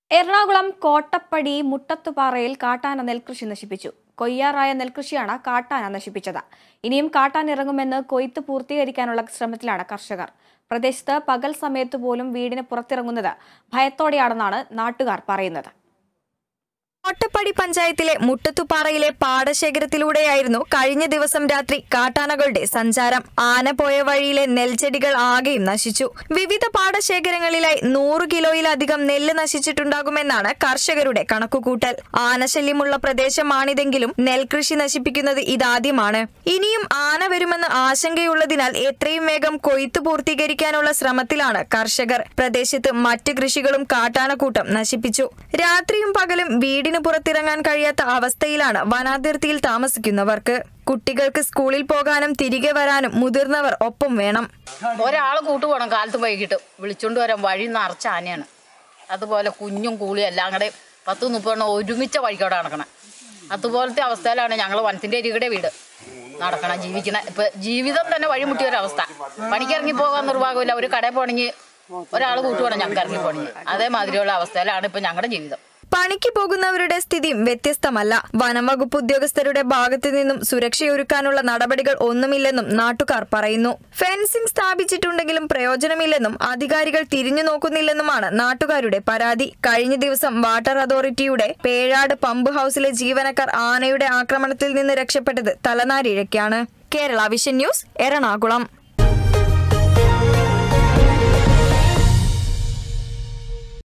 എറണാകുളം കോട്ടപ്പടി മുട്ടത്തുപാറയിൽ കാട്ടാന നെൽകൃഷി നശിപ്പിച്ചു കൊയ്യാറായ നെൽകൃഷിയാണ് കാട്ടാന നശിപ്പിച്ചത് ഇനിയും കാട്ടാൻ ഇറങ്ങുമെന്ന് കൊയ്ത്ത് പൂർത്തീകരിക്കാനുള്ള ശ്രമത്തിലാണ് കർഷകർ പ്രദേശത്ത് പകൽ സമയത്ത് പോലും വീടിന് പുറത്തിറങ്ങുന്നത് ഭയത്തോടെയാണെന്നാണ് നാട്ടുകാർ പറയുന്നത് കോട്ടപ്പടി പഞ്ചായത്തിലെ മുട്ടത്തുപാറയിലെ പാടശേഖരത്തിലൂടെയായിരുന്നു കഴിഞ്ഞ ദിവസം രാത്രി കാട്ടാനകളുടെ സഞ്ചാരം ആന പോയ വഴിയിലെ നെൽച്ചെടികൾ ആകെയും നശിച്ചു വിവിധ പാടശേഖരങ്ങളിലായി നൂറ് കിലോയിലധികം നെല്ല് നശിച്ചിട്ടുണ്ടാകുമെന്നാണ് കർഷകരുടെ കണക്കുകൂട്ടൽ ആനശല്യമുള്ള പ്രദേശമാണിതെങ്കിലും നെൽകൃഷി നശിപ്പിക്കുന്നത് ഇതാദ്യമാണ് ഇനിയും ആന വരുമെന്ന് ആശങ്കയുള്ളതിനാൽ എത്രയും വേഗം കൊയ്ത്ത് പൂർത്തീകരിക്കാനുള്ള ശ്രമത്തിലാണ് കർഷകർ പ്രദേശത്ത് മറ്റ് കൃഷികളും കാട്ടാനക്കൂട്ടം നശിപ്പിച്ചു രാത്രിയും പകലും വീടിന് പുറത്തിറങ്ങാൻ കഴിയാത്ത അവസ്ഥയിലാണ് വനാതിർത്തിയിൽ താമസിക്കുന്നവർക്ക് കുട്ടികൾക്ക് സ്കൂളിൽ പോകാനും തിരികെ വരാനും മുതിർന്നവർ ഒപ്പം വേണം ഒരാൾ കൂട്ടുപോകണം കാലത്ത് വൈകിട്ട് വിളിച്ചോണ്ട് വരാൻ വഴി നിറച്ച ആനയാണ് അതുപോലെ കുഞ്ഞും കൂളിയും എല്ലാം കൂടെ പത്ത് മുപ്പെണ്ണം ഒരുമിച്ച വഴിക്കോടെ നടക്കണം അതുപോലത്തെ അവസ്ഥയിലാണ് ഞങ്ങൾ വനത്തിൻ്റെ അരികടെ വീട് നടക്കണം ജീവിക്കണ ഇപ്പൊ ജീവിതം തന്നെ വഴിമുട്ടിയ ഒരു അവസ്ഥ പണിക്കിറങ്ങി പോകാൻ നിർവാഹമില്ല ഒരു കടയിൽ പോണെങ്കിൽ ഒരാൾ കൂട്ടുപോകണം ഞങ്ങൾക്ക് ഇറങ്ങി പോണെങ്കിൽ അതേമാതിരിയുള്ള അവസ്ഥയിലാണ് ഇപ്പൊ ഞങ്ങളുടെ ജീവിതം പണിക്ക് പോകുന്നവരുടെ സ്ഥിതിയും വ്യത്യസ്തമല്ല വനം വകുപ്പ് ഉദ്യോഗസ്ഥരുടെ ഭാഗത്തു നിന്നും സുരക്ഷയൊരുക്കാനുള്ള നടപടികൾ ഒന്നുമില്ലെന്നും നാട്ടുകാർ പറയുന്നു ഫെൻസിംഗ് സ്ഥാപിച്ചിട്ടുണ്ടെങ്കിലും പ്രയോജനമില്ലെന്നും അധികാരികൾ തിരിഞ്ഞു നോക്കുന്നില്ലെന്നുമാണ് നാട്ടുകാരുടെ പരാതി കഴിഞ്ഞ ദിവസം വാട്ടർ അതോറിറ്റിയുടെ പേഴാട് പമ്പ് ഹൌസിലെ ജീവനക്കാർ ആനയുടെ ആക്രമണത്തിൽ നിന്ന് രക്ഷപ്പെട്ടത് തലനാരിഴയ്ക്കാണ് കേരള വിഷൻ ന്യൂസ് എറണാകുളം